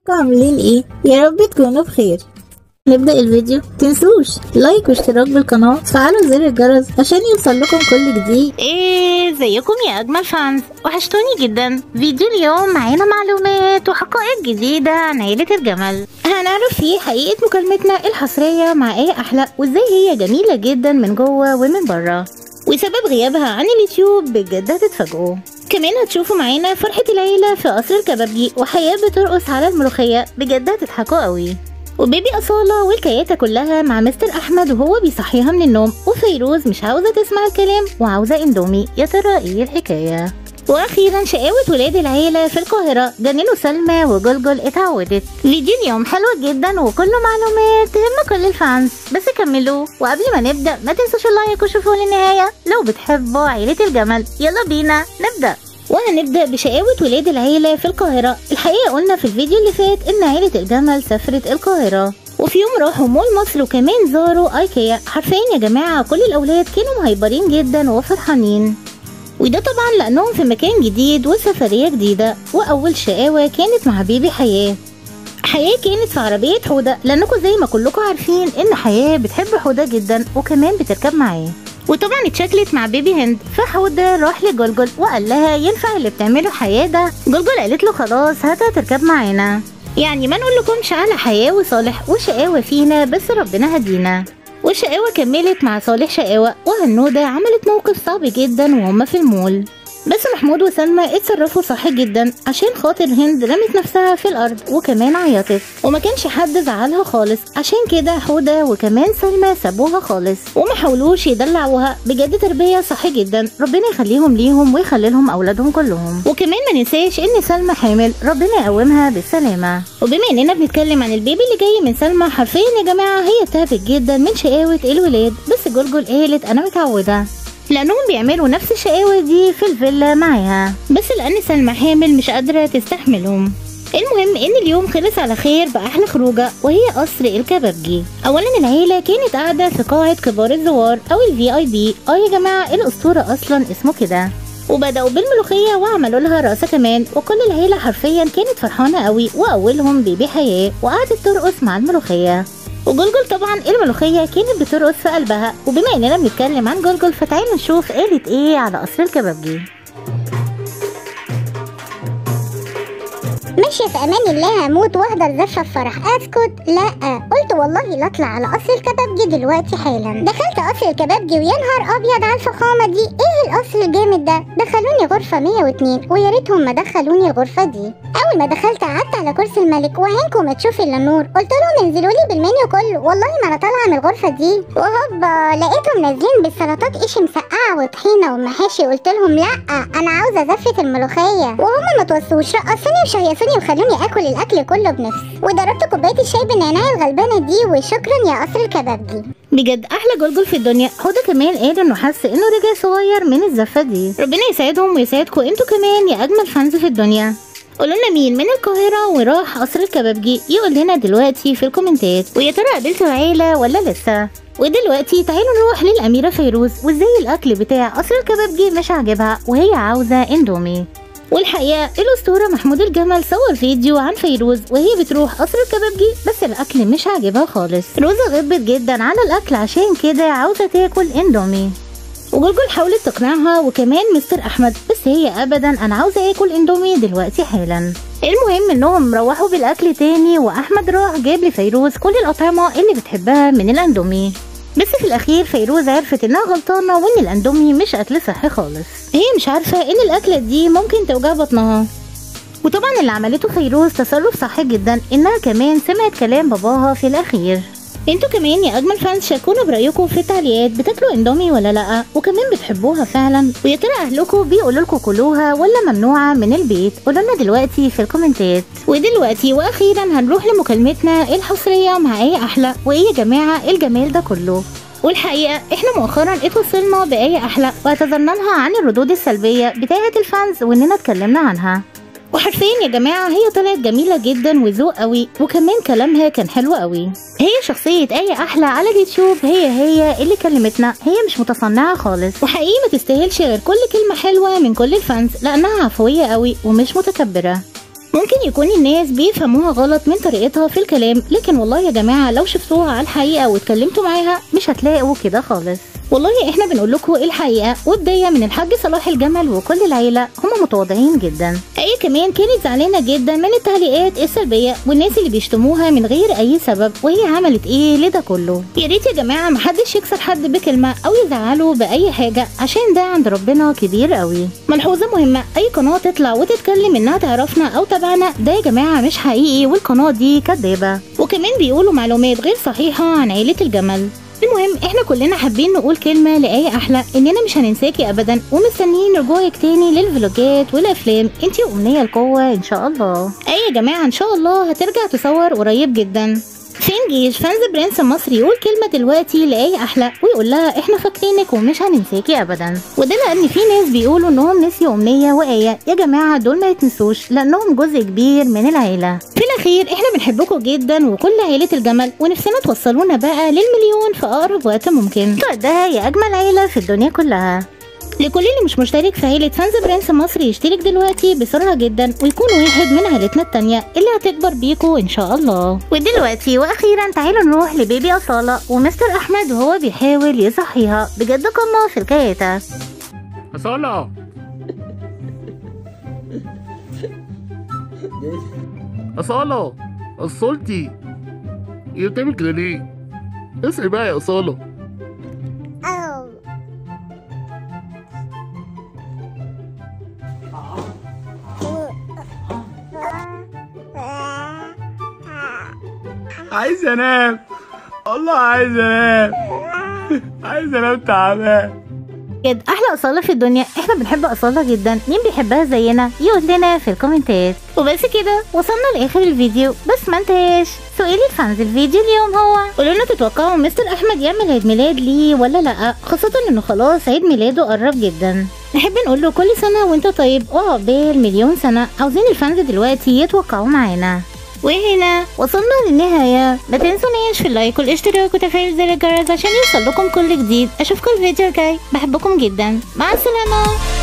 عاملين ايه يا رب تكونوا بخير نبدأ الفيديو تنسوش لايك واشتراك بالقناة وتفعلوا زر الجرس عشان يوصل لكم كل جديد ايه ازيكم يا اجمل فانز وحشتوني جدا فيديو اليوم معانا معلومات وحقائق جديدة عن عيلة الجمل هنعرف فيه حقيقة مكالمتنا الحصرية مع ايه احلى وازاي هي جميلة جدا من جوه ومن بره وسبب غيابها عن اليوتيوب بجد هتتفاجئوا كمان هتشوفوا معانا فرحة العيلة في قصر الكبابجي وحياة بترقص على الملوخية بجد هتضحكوا قوي وبيبي أصالة والكياتة كلها مع مستر أحمد وهو بيصحيها من النوم وفيروز مش عاوزة تسمع الكلام وعاوزة اندومي يا ترى ايه الحكاية واخيرا شقاوة ولاد العيلة في القاهرة جننوا سلمى وجلجل اتعودت فيديو اليوم حلو جدا وكله معلومات تهم كل الفانز بس كملوا وقبل ما نبدأ ما تنسوش اللايك وشوفوا للنهاية لو بتحبوا عيلة الجمل يلا بينا نبدأ وهنبدأ بشقاوة ولاد العيلة في القاهرة الحقيقة قلنا في الفيديو اللي فات إن عيلة الجمل سافرت القاهرة وفي يوم راحوا مول مصر وكمان زاروا ايكيا حرفيا يا جماعة كل الأولاد كانوا مهيبرين جدا وفرحانين وده طبعا لأنهم في مكان جديد وسفرية جديدة وأول شقاوة كانت مع بيبي حياة حياة كانت في عربية حودة لأنكم زي ما كلكم عارفين إن حياة بتحب حودة جدا وكمان بتركب معاه وطبعا اتشكلت مع بيبي هند فحودة راح لجلجل وقال لها ينفع اللي بتعمله حياة ده جلجل قالت له خلاص هاتها تركب معانا يعني ما نقول لكمش على حياة وصالح وشقاوة فينا بس ربنا هدينا والشقاوة كملت مع صالح شقاوة وهنودة عملت موقف صعب جدا وهما في المول بس محمود وسلمى اتصرفوا صح جدا عشان خاطر هند رمت نفسها في الارض وكمان عيطت وما كانش حد زعلها خالص عشان كده حودة وكمان سلمى سابوها خالص وما حاولوش يدلعوها بجد تربية صح جدا ربنا يخليهم ليهم ويخلي لهم اولادهم كلهم وكمان ما ننساش ان سلمى حامل ربنا يقومها بالسلامة وبما اننا بنتكلم عن البيبي اللي جاي من سلمى حرفيا يا جماعة هي تعبت جدا من شقاوة الولاد بس جلجل قالت انا متعودة لانهم بيعملوا نفس الشقاوة دي في الفيلا معاها بس لان سلمى حامل مش قادرة تستحملهم المهم ان اليوم خلص على خير باحلى خروجه وهي قصر الكبابجي اولا العيله كانت قاعده في قاعه كبار الزوار او الفي اي بي اه يا جماعه الاسطوره اصلا اسمه كده وبداوا بالملوخيه وعملوا لها رقصه كمان وكل العيله حرفيا كانت فرحانه قوي واولهم بيبي حياه وقعدت ترقص مع الملوخيه وجلجل طبعا الملوخية كانت بترقص في قلبها وبما اننا بنتكلم عن جلجل فتعالوا نشوف قالت ايه على قصر الكبابجي ماشية في أمان الله هموت وأحضر زفة في فرح أسكت لا قلت والله لا أطلع على قصر الكبابجي دلوقتي حالا دخلت قصر الكبابجي ويا نهار أبيض على الفخامة دي إيه القصر الجامد ده دخلوني غرفة 102 ويا ريتهم ما دخلوني الغرفة دي أول ما دخلت قعدت على كرسي الملك وعينكم ما تشوف إلا النور قلت لهم انزلوا لي بالمنيو كله والله ما أنا طالعة من الغرفة دي وهوبا لقيتهم نازلين بالسلطات إيش مسقعة وطحينة ومحاشي قلت لهم لا أنا عاوزة زفة الملوخية وهم ما توصوش رقصوني وشيصوني وخلوني اكل الاكل كله بنفسي وضربت كوبايه الشاي بالنعناع الغلبانه دي وشكرا يا قصر الكبابجي بجد احلى جلجل في الدنيا هدى كمان قال انه حس انه رجع صغير من الزفه دي ربنا يسعدهم ويسعدكم انتوا كمان يا اجمل فانز في الدنيا قولوا لنا مين من القاهرة وراح قصر الكبابجي يقول لنا دلوقتي في الكومنتات ويا ترى قابلتوا العيلة ولا لسه ودلوقتي تعالوا نروح للأميرة فيروز وازاي الأكل بتاع قصر الكبابجي مش عاجبها وهي عاوزة اندومي والحقيقة الأسطورة محمود الجمل صور فيديو عن فيروز وهي بتروح قصر الكبابجي بس الأكل مش عاجبها خالص روزا غضبت جدا على الأكل عشان كده عاوزة تاكل اندومي وجلجل حاولت تقنعها وكمان مستر أحمد بس هي أبدا أنا عاوزة آكل اندومي دلوقتي حالا المهم انهم روحوا بالاكل تاني واحمد راح جاب لفيروز كل الاطعمه اللي بتحبها من الاندومي بس في الاخير فيروز عرفت انها غلطانه وان الاندومي مش اكل صحي خالص هي مش عارفه ان الاكله دي ممكن توجع بطنها وطبعا اللي عملته فيروز تصرف صح جدا انها كمان سمعت كلام باباها في الاخير انتوا كمان يا اجمل فانز شاركونا برايكم في التعليقات بتاكلوا اندومي ولا لا وكمان بتحبوها فعلا ويا ترى اهلكم بيقولوا لكم كلوها ولا ممنوعه من البيت قولوا لنا دلوقتي في الكومنتات ودلوقتي واخيرا هنروح لمكالمتنا الحصريه مع ايه احلى وايه يا جماعه الجمال ده كله والحقيقة احنا مؤخرا اتوصلنا بآية أحلى واعتذرنا لها عن الردود السلبية بتاعة الفانز وإننا اتكلمنا عنها وحرفيا يا جماعة هي طلعت جميلة جدا وذوق قوي وكمان كلامها كان حلو قوي هي شخصية آية أحلى على اليوتيوب هي هي اللي كلمتنا هي مش متصنعة خالص وحقيقي ما تستاهلش غير كل كلمة حلوة من كل الفانز لأنها عفوية قوي ومش متكبرة ممكن يكون الناس بيفهموها غلط من طريقتها في الكلام لكن والله يا جماعة لو شفتوها على الحقيقة واتكلمتوا معاها مش هتلاقوا كده خالص والله احنا بنقول لكم الحقيقة وبداية من الحاج صلاح الجمل وكل العيلة هم متواضعين جدا هي كمان كانت زعلانة جدا من التعليقات السلبية والناس اللي بيشتموها من غير اي سبب وهي عملت ايه لده كله يا ريت يا جماعة محدش يكسر حد بكلمة او يزعله باي حاجة عشان ده عند ربنا كبير قوي ملحوظة مهمة اي قناة تطلع وتتكلم انها تعرفنا او تبعنا ده يا جماعة مش حقيقي والقناة دي كدابة وكمان بيقولوا معلومات غير صحيحة عن عيلة الجمل المهم احنا كلنا حابين نقول كلمة لآية أحلى إننا مش هننساكي أبدا ومستنيين رجوعك تاني للفلوجات والأفلام انتي وأمنية القوة إن شاء الله أي يا جماعة إن شاء الله هترجع تصور قريب جدا فين جيش فانز برنس مصر يقول كلمة دلوقتي لآية أحلى ويقول لها احنا فاكرينك ومش هننساكي أبدا وده لأن في ناس بيقولوا إنهم نسيوا أمنية وآية يا جماعة دول ما يتنسوش لأنهم جزء كبير من العيلة في الأخير احنا بنحبكم جدا وكل عيلة الجمل ونفسنا توصلونا بقى للمليون في أقرب وقت ممكن وقتها يا أجمل عيلة في الدنيا كلها لكل اللي مش مشترك في عيلة فانز برنس مصر يشترك دلوقتي بسرعة جدا ويكون واحد من عيلتنا التانية اللي هتكبر بيكو إن شاء الله ودلوقتي وأخيرا تعالوا نروح لبيبي أصالة ومستر أحمد وهو بيحاول يصحيها بجد قمة في الكياتة أصالة أصالة أصلتي هي بتعمل كده ليه؟ اصحي بقى يا أصالة أو عايز أنام والله عايز أنام عايز أنام تعبان بجد احلى اصاله في الدنيا احنا بنحب اصاله جدا مين بيحبها زينا يقول لنا في الكومنتات وبس كده وصلنا لاخر الفيديو بس ما انتهاش سؤالي الفانز الفيديو اليوم هو قولوا لنا تتوقعوا مستر احمد يعمل عيد ميلاد ليه ولا لا خاصه انه خلاص عيد ميلاده قرب جدا نحب نقول له كل سنه وانت طيب وعقبال مليون سنه عاوزين الفانز دلوقتي يتوقعوا معانا وهنا وصلنا للنهاية ما تنسونيش في اللايك والاشتراك وتفعيل زر الجرس عشان يوصل لكم كل جديد اشوفكم الفيديو الجاي بحبكم جدا مع السلامة